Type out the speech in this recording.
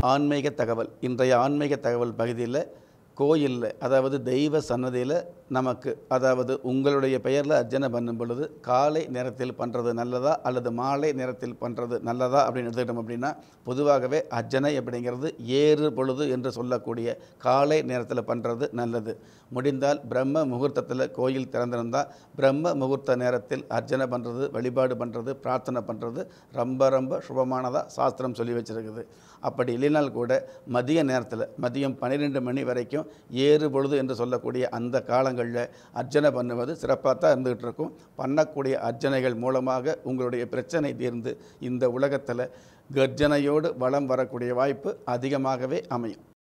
ஆன்மீக தகவல் இன்றைய ஆன்மீக தகவல் பகுதியில் கோயிலில் அதாவது தெய்வ சன்னதியில் நமக்கு அதாவது உங்களுடைய பெயரில் அர்ச்சனை பண்ணும் பொழுது காலை நேரத்தில் பண்ணுறது நல்லதா அல்லது மாலை நேரத்தில் பண்ணுறது நல்லதா அப்படின்னு எடுத்துக்கிட்டோம் அப்படின்னா பொதுவாகவே அர்ச்சனை அப்படிங்கிறது ஏறு பொழுது என்று சொல்லக்கூடிய காலை நேரத்தில் பண்ணுறது நல்லது முடிந்தால் பிரம்ம முகூர்த்தத்தில் கோயில் திறந்திருந்தால் பிரம்ம முகூர்த்த நேரத்தில் அர்ச்சனை பண்ணுறது வழிபாடு பண்ணுறது பிரார்த்தனை பண்ணுறது ரொம்ப ரொம்ப சுபமானதாக சாஸ்திரம் சொல்லி வச்சிருக்குது அப்படி இல்லைனால் கூட மதிய நேரத்தில் மதியம் பன்னிரெண்டு மணி வரைக்கும் ஏறு பொழுது என்று சொல்லக்கூடிய அந்த காலங்களில் அர்ச்சனை பண்ணுவது சிறப்பாக தான் இருந்துகிட்டு இருக்கும் பண்ணக்கூடிய அர்ச்சனைகள் மூலமாக உங்களுடைய பிரச்சனை தீர்ந்து இந்த உலகத்தில் கர்ஜனையோடு வளம் வரக்கூடிய வாய்ப்பு அதிகமாகவே அமையும்